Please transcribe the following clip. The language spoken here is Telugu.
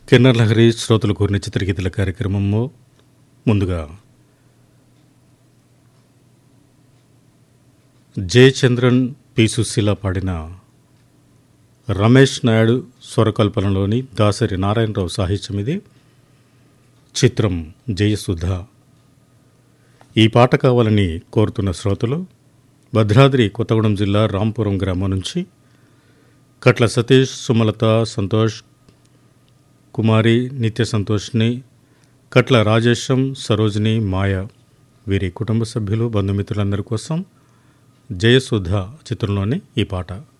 కిన్నర్ లహరి శ్రోతలు కోరిన చిత్రగీతల కార్యక్రమంలో ముందుగా జయచంద్రన్ పి సుశీల పాడిన రమేష్ నాయుడు స్వరకల్పనలోని దాసరి నారాయణరావు సాహిత్యం ఇది చిత్రం జయసుధ ఈ పాట కావాలని కోరుతున్న శ్రోతలు భద్రాద్రి కొత్తగూడెం జిల్లా రాంపురం గ్రామం నుంచి కట్ల సతీష్ సుమలత సంతోష్ కుమారి నిత్య సంతోష్ని కట్ల రాజేశం సరోజిని మాయ వీరి కుటుంబ సభ్యులు బంధుమిత్రులందరి కోసం జయసుధ చిత్రంలోని ఈ పాట